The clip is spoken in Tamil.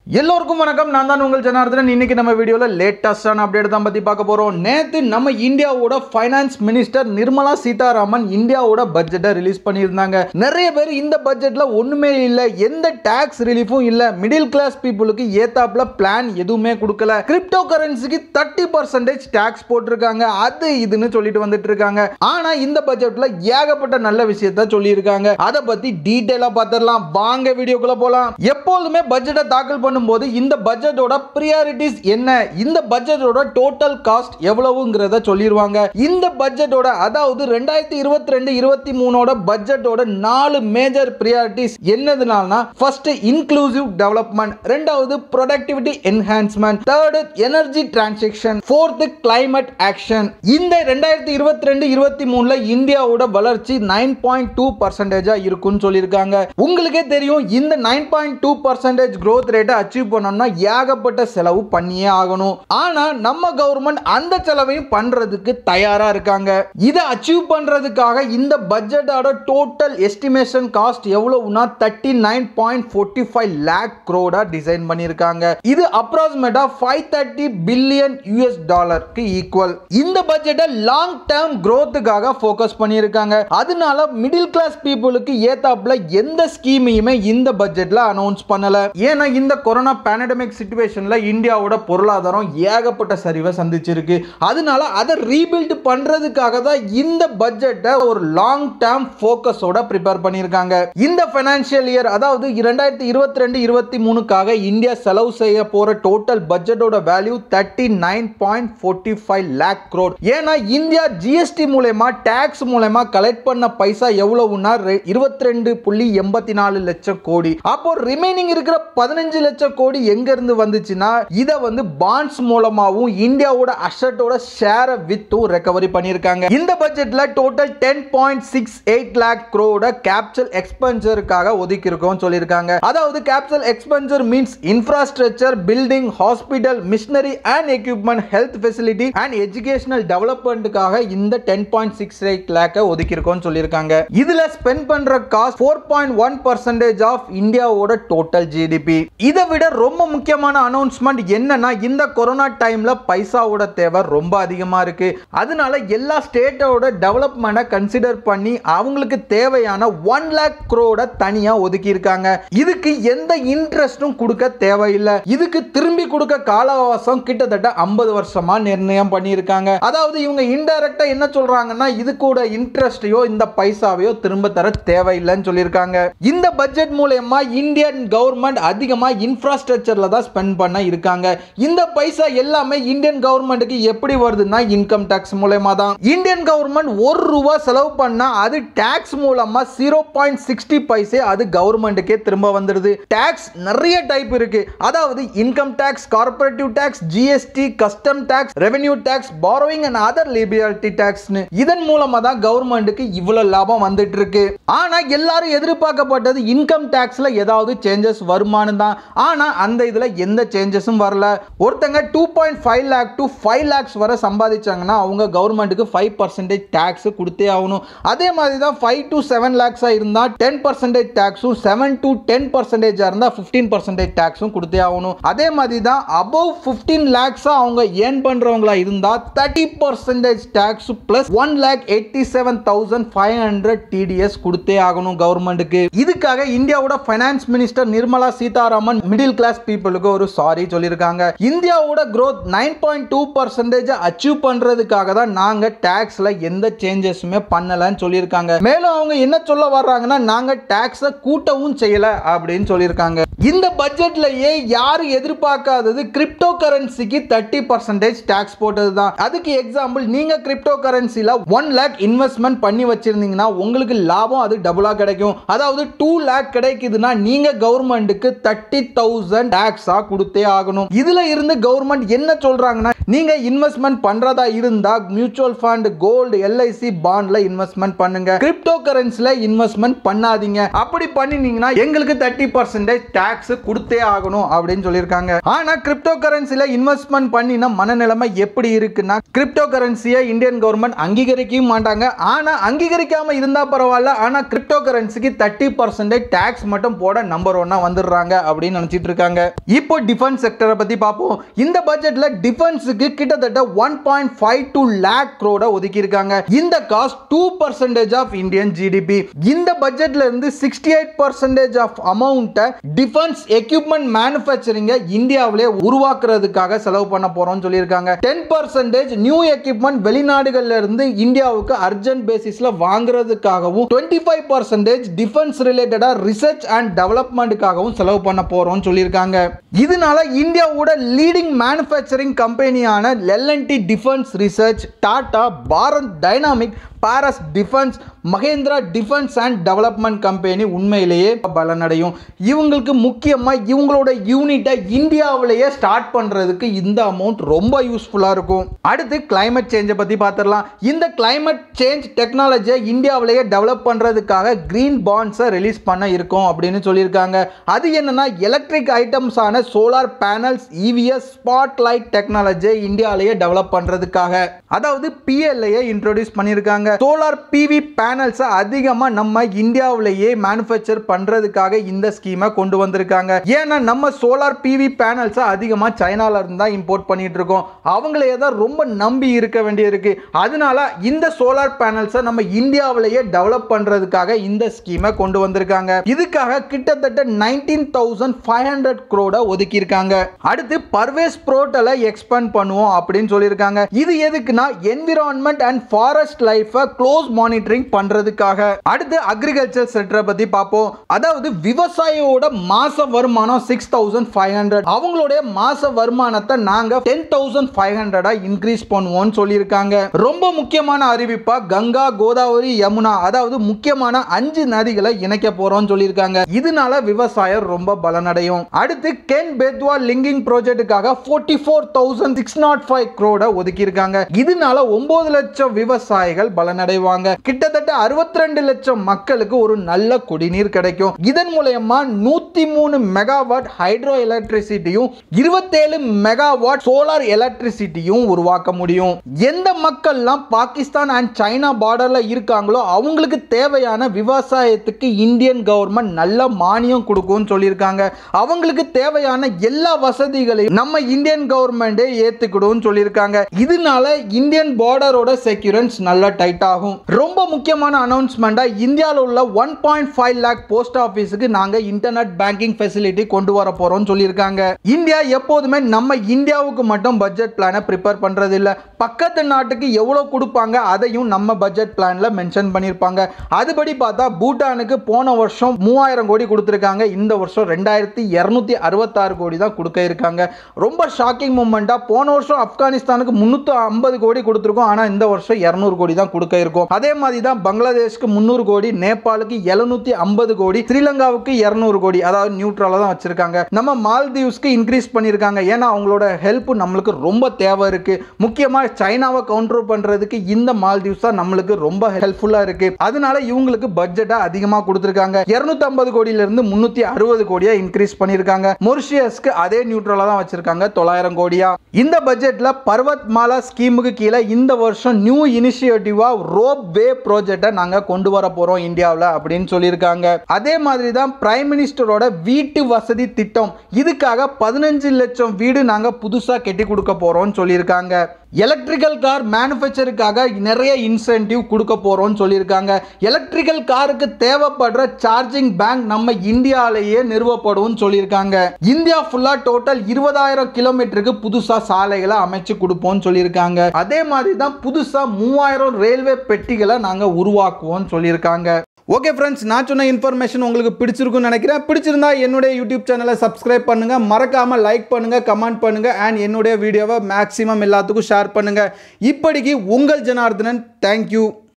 எல்லோருக்கும் வணக்கம் நான் தான் உங்கள் ஜனார்தனன் இன்னைக்கு நம்ம வீடியோவில் லேட்டஸ்டான அப்டேட் தான் பற்றி பார்க்க போகிறோம் நேற்று நம்ம இந்தியாவோட ஃபைனான்ஸ் மினிஸ்டர் நிர்மலா சீதாராமன் இந்தியாவோட பட்ஜெட்டை ரிலீஸ் பண்ணியிருந்தாங்க நிறைய பேர் இந்த பட்ஜெட்டில் ஒன்றுமே இல்லை எந்த டேக்ஸ் ரிலீஃபும் இல்லை மிடில் கிளாஸ் பீப்புளுக்கு ஏத்தாப்புல பிளான் எதுவுமே கொடுக்கல கிரிப்டோ கரன்சிக்கு தேர்ட்டி பர்சன்டேஜ் டேக்ஸ் போட்டிருக்காங்க அது இதுன்னு சொல்லிட்டு வந்துட்டு இருக்காங்க ஆனால் இந்த பட்ஜெட்டில் ஏகப்பட்ட நல்ல விஷயத்த சொல்லியிருக்காங்க அதை பற்றி டீட்டெயிலாக பார்த்துடலாம் வாங்க வீடியோக்குள்ள போகலாம் எப்போதுமே பட்ஜெட்டை தாக்கல் பண்ணும்போது இந்த பட்ஜெட்டோட ப்ரியாரிட்டிஸ் என்ன இந்த பட்ஜெட்டோட டோட்டல் காஸ்ட் எவ்வளவுங்கிறத சொல்லிடுவாங்க இந்த பட்ஜெட்டோட அதாவது ரெண்டாயிரத்தி இருபத்தி ரெண்டு இருபத்தி மூணோட பட்ஜெட்டோட நாலு மேஜர் ப்ரியாரிட்டிஸ் என்னதுனாலனா ஃபர்ஸ்ட் இன்க்ளூசிவ் டெவலப்மெண்ட் ரெண்டாவது productivity enhancement third energy transaction fourth climate action இந்த ரெண்டாயிரத்தி இருபத்தி ரெண்டு இருபத்தி மூணுல இந்தியாவோட வளர்ச்சி நைன் பாயிண்ட் டூ பர்சன்டேஜா இருக்கும்னு சொல்லியிருக்காங்க உங்களுக்கே தெரியும் இந்த nine point two percentage growth ரேட்டை அச்சீவ் பண்ணணும்னா ஏகப்பட்ட செலவு பண்ணியே ஆகணும் ஆனா நம்ம கவர்மெண்ட் அந்த செலவையும் பண்றதுக்கு தயாரா இருக்காங்க இதை அச்சீவ் பண்றதுக்காக இந்த பட்ஜெட்டோட டோட்டல் எஸ்டிமேஷன் காஸ்ட் எவ்வளவுனா thirty nine point forty five lakh க்ரோடா டிசைன் பண்ணியிருக்காங்க இது அப்ராக்சிமேட்டா ஃபைவ் தேர்ட்டி பில்லியன் யூஎஸ் டாலருக்கு ஈக்குவல் இந்த பட்ஜெட்டை லாங் டேர்ம் growthக்காக ஃபோக்கஸ் பண்ணியிருக்காங்க அதனால மிடில் கிளாஸ் பீப்புளுக்கு ஏத்தாப்புல எந்த ஸ்கீமையுமே இந்த பட்ஜெட்ல அனௌன்ஸ் பண்ணல ஏன்னா இந்த கொரோனா பேண்டமிக் சுச்சுவேஷன்ல இந்தியாவோட பொருளாதாரம் ஏகப்பட்ட சரிவை சந்திச்சிருக்கு அதனால அதை ரீபில்ட் பண்றதுக்காக தான் இந்த பட்ஜெட்டை ஒரு லாங் டேர்ம் ஃபோக்கஸோட ப்ரிப்பேர் பண்ணியிருக்காங்க இந்த ஃபைனான்சியல் இயர் அதாவது இரண்டாயிரத்தி இருபத்தி ரெண்டு இருபத்தி மூணுக்காக இந்தியா செலவு செய்ய போற டோட்டல் பட்ஜெட்டோட value thirty nine point forty five lakh crore ஏன்னா இந்தியா ஜிஎஸ்டி மூலயமா டேக்ஸ் மூலயமா கலெக்ட் பண்ண பைசா எவ்வளவுன்னா இருபத்தி ரெண்டு புள்ளி எண்பத்தி நாலு லட்சம் கோடி அப்போ ரிமைனிங் இருக்கிற பதினஞ்சு லட்சம் கோடி எங்க இருந்து வந்துச்சுன்னா இதை வந்து பாண்ட்ஸ் மூலமாவும் இந்தியாவோட அசட்டோட ஷேரை வித்தும் ரெக்கவரி பண்ணியிருக்காங்க இந்த பட்ஜெட்ல total ten point six eight lakh crore capital எக்ஸ்பென்சருக்காக ஒதுக்கி இருக்கோம் சொல்லியிருக்காங்க அதாவது capital expenditure means infrastructure building hospital machinery and equipment health facility and educational டெவலப்மெண்ட்டுக்காக இந்த டென் பாயிண்ட் சிக்ஸ் எயிட் லேக்கை ஒதுக்கி இருக்கோம் சொல்லியிருக்காங்க இதுல ஸ்பெண்ட் பண்ற cost four point one percentage of இந்தியாவோட டோட்டல் ஜிடிபி இதை விட ரொம்ப முக்கியமான அனௌன்ஸ்மெண்ட் என்னன்னா இந்த கொரோனா டைம்ல பைசாவோட தேவை ரொம்ப அதிகமா இருக்கு அதனால எல்லா ஸ்டேட்டோட டெவலப்மெண்ட்டை கன்சிடர் பண்ணி அவங்களுக்கு தேவையான ஒன் லேக் குரோட தனியா ஒதுக்கி இருக்காங்க இதுக்கு எந்த இன்ட்ரெஸ்டும் கொடுக்க தேவையில்லை இதுக்கு திரும்பி கொடுக்க கால அவகாசம் கிட்டத்தட்ட ஐம்பது வருஷமா நிர்ணயம் பண்ணியிருக்காங்க அதாவது இவங்க இன்டைரக்டா என்ன சொல்றாங்கன்னா இது கூட இன்ட்ரெஸ்டையோ இந்த பைசாவையோ திரும்ப தர தேவையில்லைன்னு சொல்லியிருக்காங்க இந்த பட்ஜெட் மூலயமா இந்தியன் கவர்மெண்ட் அதிகமா இன்ஃப்ராஸ்ட்ரக்சர்ல தான் ஸ்பெண்ட் பண்ண இருக்காங்க இந்த பைசா எல்லாமே இந்தியன் கவர்மெண்ட்டுக்கு எப்படி வருதுன்னா இன்கம் டாக்ஸ் மூலயமா தான் இந்தியன் கவர்மெண்ட் ஒரு ரூபா செலவு பண்ணா அது டாக்ஸ் மூலமா ஜீரோ பாயிண்ட் சிக்ஸ்டி பைசே அது கவர்மெண்ட்டுக்கே திரும்ப வந்துடுது டாக்ஸ் நிறைய டைப் இருக்கு அதாவது income tax corporative tax GST custom tax revenue tax borrowing and other liability டாக்ஸ்னு இதன் மூலமா தான் கவர்மெண்ட்டுக்கு இவ்வளவு லாபம் வந்துட்டு இருக்கு ஆனா எல்லாரும் எதிர்பார்க்கப்பட்டது இன்கம் டாக்ஸ்ல ஏதாவது சேஞ்சஸ் வருமானு தான் ஆனா அந்த இதுல எந்த சேஞ்சஸும் வரல ஒருத்தங்க two point five lakh to five lakhs வரை சம்பாதிச்சாங்கன்னா அவங்க கவர்மெண்ட்டுக்கு ஃபைவ் பர்சன்டேஜ் டேக்ஸ் கொடுத்தே ஆகணும் அதே மாதிரி தான் ஃபைவ் டு செவன் லேக்ஸாக இருந்தால் டென் பர்சன்டேஜ் டேக்ஸும் செவன் டு டென் பர்சன்டேஜாக இருந்தால் ஃபிஃப்டீன் பர்சன்டேஜ் டேக்ஸும் கொடுத்தே ஆகணும் அதே மாதிரி தான் அபவ் ஃபிஃப்டீன் லேக்ஸாக அவங்க ஏர்ன் பண்ணுறவங்களா இருந்தால் thirty percentage tax plus one lakh eighty seven thousand five hundred TDS கொடுத்தே ஆகணும் கவர்மெண்ட்டுக்கு இதுக்காக இந்தியாவோட finance minister Nirmala Sitharaman middle class பீப்புளுக்கு ஒரு சாரி சொல்லியிருக்காங்க இந்தியாவோட growth nine point two percentage achieve பண்றதுக்காக தான் நாங்க டாக்ஸ்ல எந்த சேஞ்சஸுமே பண்ணலன்னு சொல்லியிருக்காங்க மேலும் அவங்க என்ன சொல்ல வர்றாங்கன்னா நாங்க டாக்ஸை கூட்டவும் செய்யல அப்படின்னு சொல்லியிருக்காங்க இந்த பட்ஜெட்லயே யாரும் எதிர்பார்க்காதது கிரிப்டோ கரன்சிக்கு தேர்ட்டி பர்சன்டேஜ் டாக்ஸ் போட்டது தான் அதுக்கு எக்ஸாம்பிள் நீங்க கிரிப்டோ கரன்சில ஒன் லேக் இன்வெஸ்ட்மெண்ட் பண்ணி வச்சிருந்தீங்கன்னா உங்களுக்கு லாபம் அது டபுளா கிடைக்கும் அதாவது டூ லேக் கிடைக்குதுன்னா நீங்க கவர்மெண்ட்டுக்கு தேர்ட்டி தௌசண்ட் டாக்ஸா கொடுத்தே ஆகணும் இதுல இருந்து கவர்மெண்ட் என்ன சொல்றாங்கன்னா நீங்க இன்வெஸ்ட்மெண்ட் பண்றதா இருந்தா மியூச்சுவல் ஃபண்ட் கோல்டு எல்ஐசி பாண்ட்ல இன்வெஸ்ட்மெண்ட் பண்ணுங்க கிரிப்டோ கரன்சில இன்வெஸ்ட்மெண்ட் பண்ணாதீங்க அப்படி பண்ணினீங்கன்னா எங்களுக்கு தேர்ட்டி பர்சன்டேஜ் டேக்ஸ் கொடுத்தே ஆகணும் அப்படின்னு சொல்லியிருக்காங்க ஆனா கிரிப்டோ கரன்சில இன்வெஸ்ட்மெண்ட் பண்ணின மனநிலைமை எப்படி இருக்குன்னா கிரிப்டோ கரன்சியை இந்தியன் கவர்மெண்ட் அங்கீகரிக்கவும் மாட்டாங்க ஆனா அங்கீகரிக்காம இருந்தா பரவாயில்ல ஆனா கிரிப்டோ கரன்சிக்கு தேர்ட்டி பர்சன்டேஜ் டேக்ஸ் மட்டும் போட நம்பர் ஒன்னா வந்துடுறாங்க அப்படின்னு நினைச்சிட்டு இருக்காங்க இப்போ டிஃபென்ஸ் செக்டரை பத்தி பார்ப்போம் இந்த பட்ஜெட்ல டிஃபென்ஸுக்கு கிட்டத்தட்ட one point five two lakh crore ஒதுக்கி இருக்காங்க இந்த cost two percentage of Indian GDP இந்த பட்ஜெட்ல இருந்து சிக்ஸ்டி எயிட் பர்சன்டேஜ் ஆஃப் அமௌண்ட்டை டிஃபென்ஸ் எக்யூப்மெண்ட் மேனுஃபேக்சரிங்கை இந்தியாவிலே உருவாக்குறதுக்காக செலவு பண்ண போறோம்னு சொல்லியிருக்காங்க டென் பர்சன்டேஜ் நியூ எக்யூப்மெண்ட் வெளிநாடுகள்ல இருந்து இந்தியாவுக்கு அர்ஜென்ட் பேசிஸ்ல வாங்குறதுக்காகவும் டுவெண்ட்டி ஃபைவ் பர்சன்டேஜ் டிஃபென்ஸ் ரிலேட்டடா ரிசர்ச் அண்ட் டெவலப்மெண்ட்டுக்காகவும் செலவு பண்ண போறோம்னு சொல்லியிருக்காங்க இதனால இந்தியாவோட லீடிங் மேனுஃபேக்சரிங் கம்பெனியான LNT defence research Tata Bharat dynamic Paras defence Mahindra defence and development company உண்மையிலேயே பலனடையும் இவங்களுக்கு முக்கியமாக இவங்களோட யூனிட்டை இந்தியாவிலேயே ஸ்டார்ட் பண்ணுறதுக்கு இந்த அமௌண்ட் ரொம்ப யூஸ்ஃபுல்லாக இருக்கும் அடுத்து கிளைமேட் சேஞ்சை பற்றி பார்த்துடலாம் இந்த கிளைமேட் சேஞ்ச் டெக்னாலஜியை இந்தியாவிலேயே டெவலப் பண்ணுறதுக்காக க்ரீன் பாண்ட்ஸை ரிலீஸ் பண்ண இருக்கும் அப்படின்னு சொல்லியிருக்காங்க அது என்னன்னா எலக்ட்ரிக் ஐட்டம்ஸான solar panels EVs spot light டெக்னாலஜியை இந்தியாவிலேயே டெவலப் பண்ணுறதுக்காக அதாவது பிஎல்ஐயை இன்ட்ரோடியூஸ் பண்ணியிருக்காங்க சோலார் பிவி பேனல்ஸை அதிகமாக நம்ம இந்தியாவிலேயே மேனுஃபேக்சர் பண்ணுறதுக்காக இந்த ஸ்கீமை கொண்டு வந்திருக்காங்க ஏன்னா நம்ம சோலார் பிவி பேனல்ஸை அதிகமாக சைனால இருந்து தான் இம்போர்ட் பண்ணிட்டு இருக்கோம் அவங்களையே தான் ரொம்ப நம்பி இருக்க வேண்டியிருக்கு அதனால இந்த சோலார் பேனல்ஸை நம்ம இந்தியாவிலேயே டெவலப் பண்ணுறதுக்காக இந்த ஸ்கீமை கொண்டு வந்திருக்காங்க இதுக்காக கிட்டத்தட்ட nineteen thousand five hundred crore ஒதுக்கியிருக்காங்க அடுத்து பர்வேஸ் புரோட்டலை எக்ஸ்பேண்ட் பண்ணுவோம் அப்படின்னு சொல்லியிருக்காங்க இது எதுக்குன்னா என்விரான்மெண்ட் அண்ட் ஃபாரஸ்ட் லைஃபை க்ளோஸ் மானிட்டரிங் பண்றதுக்காக அடுத்து அக்ரிகல்ச்சர் செக்டரை பத்தி பார்ப்போம் அதாவது விவசாயியோட மாச வருமானம் சிக்ஸ் தௌசண்ட் ஃபைவ் ஹண்ட்ரட் அவங்களுடைய மாச வருமானத்தை நாங்க டென் தௌசண்ட் ஃபைவ் ஹண்ட்ரடா இன்க்ரீஸ் பண்ணுவோம்னு சொல்லியிருக்காங்க ரொம்ப முக்கியமான அறிவிப்பா கங்கா கோதாவரி யமுனா அதாவது முக்கியமான அஞ்சு நதிகளை இணைக்க போறோம்னு சொல்லியிருக்காங்க இதனால விவசாயம் ரொம்ப பலனடையும் அடுத்து கென் பெத்வா லிங்கிங் ப்ராஜெக்ட்டுக்காக forty four thousand six nought five crore ஒதுக்கியிருக்காங்க இதனால ஒன்பது லட்சம் விவசாயிகள் பலனடைவாங்க கிட்டத்தட்ட அறுபத்தி ரெண்டு லட்சம் மக்களுக்கு ஒரு நல்ல குடிநீர் கிடைக்கும் இதன் மூலயமா நூத்தி மூணு மெகாவாட் ஹைட்ரோ எலக்ட்ரிசிட்டியும் இருபத்தேழு மெகாவாட் சோலார் எலக்ட்ரிசிட்டியும் உருவாக்க முடியும் எந்த மக்கள்லாம் பாகிஸ்தான் அண்ட் சைனா பார்டர்ல இருக்காங்களோ அவங்களுக்கு தேவையான விவசாயத்துக்கு இந்தியன் கவர்மெண்ட் நல்ல மானியம் கொடுக்கும்னு சொல்லியிருக்காங்க அவங்களுக்கு தேவையான எல்லா வசதிகளையும் நம்ம இந்தியன் கவர்மெண்டே ஏத்துக்கிடும் சொல்லியிருக்காங்க இதனால இந்தியன் பார்டரோட செக்யூரன்ஸ் நல்லா டைட் ஆகும் ரொம்ப முக்கியமான அனௌன்ஸ்மெண்டா இந்தியாவில் உள்ள one point five lakh post ஆஃபீஸுக்கு நாங்க இன்டர்நெட் பேங்கிங் ஃபெசிலிட்டி கொண்டு வர போறோம்னு சொல்லியிருக்காங்க இந்தியா எப்போதுமே நம்ம இந்தியாவுக்கு மட்டும் பட்ஜெட் பிளானை ப்ரிப்பேர் பண்றது இல்ல பக்கத்து நாட்டுக்கு எவ்வளவு கொடுப்பாங்க அதையும் நம்ம பட்ஜெட் பிளான்ல மென்ஷன் பண்ணியிருப்பாங்க அதுபடி பார்த்தா பூட்டானுக்கு போன வருஷம் மூவாயிரம் கோடி கொடுத்துருக்காங்க இந்த வருஷம் ரெண்டாயிரத்தி இரநூத்தி அறுபத்தாறு கோடி தான் கொடுக்க இருக்காங்க ரொம்ப ஷாக்கிங் மூமெண்ட்டாக போன வருஷம் ஆப்கானிஸ்தானுக்கு முந்நூற்றி ஐம்பது கோடி கொடுத்துருக்கோம் ஆனால் இந்த வருஷம் இரநூறு கோடி தான் கொடுக்க இருக்கும் அதே மாதிரி தான் பங்களாதேஷ்க்கு முந்நூறு கோடி நேபாளுக்கு எழுநூத்தி ஐம்பது கோடி ஸ்ரீலங்காவுக்கு இரநூறு கோடி அதாவது நியூட்ரலாக தான் வச்சிருக்காங்க நம்ம மால்தீவ்ஸ்க்கு இன்க்ரீஸ் பண்ணியிருக்காங்க ஏன்னா அவங்களோட ஹெல்ப் நம்மளுக்கு ரொம்ப தேவை இருக்கு முக்கியமாக சைனாவை கவுண்டர் பண்ணுறதுக்கு இந்த மால்தீவ்ஸ் தான் நம்மளுக்கு ரொம்ப ஹெல்ப்ஃபுல்லாக இருக்கு அதனால இவங்களுக்கு பட்ஜெட்டை அதிகமாக கொடுத்துருக்காங்க இரநூத்தி ஐம்பது கோடியிலிருந்து முந்நூற்றி அறுபது கோடியா இன்க்ரீஸ் பண்ணியிருக்காங்க மொரிஷியஸ்க்கு அதே நியூட்ரலாக தான் வச்சிருக்காங்க தொள்ளாயிரம் கோடியா இந்த பட்ஜெட்ல பர்வத் மாலா ஸ்கீமுக்கு கீழே இந்த வருஷம் நியூ இனிஷியேட்டிவா ரோப் வே ப்ராஜெக்டை நாங்க கொண்டு வர போறோம் இந்தியாவில் அப்படின்னு சொல்லியிருக்காங்க அதே மாதிரி தான் பிரைம் மினிஸ்டரோட வீட்டு வசதி திட்டம் இதுக்காக பதினஞ்சு லட்சம் வீடு நாங்க புதுசா கட்டி கொடுக்க போறோம்னு சொல்லியிருக்காங்க எலக்ட்ரிக்கல் கார் மேனுஃபேக்சருக்காக நிறைய இன்சென்டிவ் கொடுக்க போறோம்னு சொல்லியிருக்காங்க எலக்ட்ரிக்கல் காருக்கு தேவைப்படுற சார்ஜிங் பேங்க் நம்ம இந்தியாவிலேயே நிறுவப்படும் சொல்லியிருக்காங்க இந்தியா ஃபுல்லா டோட்டல் இருபதாயிரம் கிலோமீட்டருக்கு புதுசா சாலைகளை அமைச்சு கொடுப்போம்னு சொல்லியிருக்காங்க அதே மாதிரி தான் புதுசா மூவாயிரம் ரயில்வே பெட்டிகளை நாங்க உருவாக்குவோம்னு சொல்லியிருக்காங்க ஓகே ஃப்ரெண்ட்ஸ் நான் சொன்ன இன்ஃபர்மேஷன் உங்களுக்கு பிடிச்சிருக்கும்னு நினைக்கிறேன் பிடிச்சிருந்தா என்னுடைய யூடியூப் சேனலை சப்ஸ்கிரைப் பண்ணுங்க மறக்காம லைக் பண்ணுங்க கமெண்ட் பண்ணுங்க அண்ட் என்னுடைய வீடியோவை மேக்ஸிமம் எல்லாத்துக்கும் ஷேர் பண்ணுங்க இப்படிக்கு உங்கள் ஜனார்தனன் தேங்க்யூ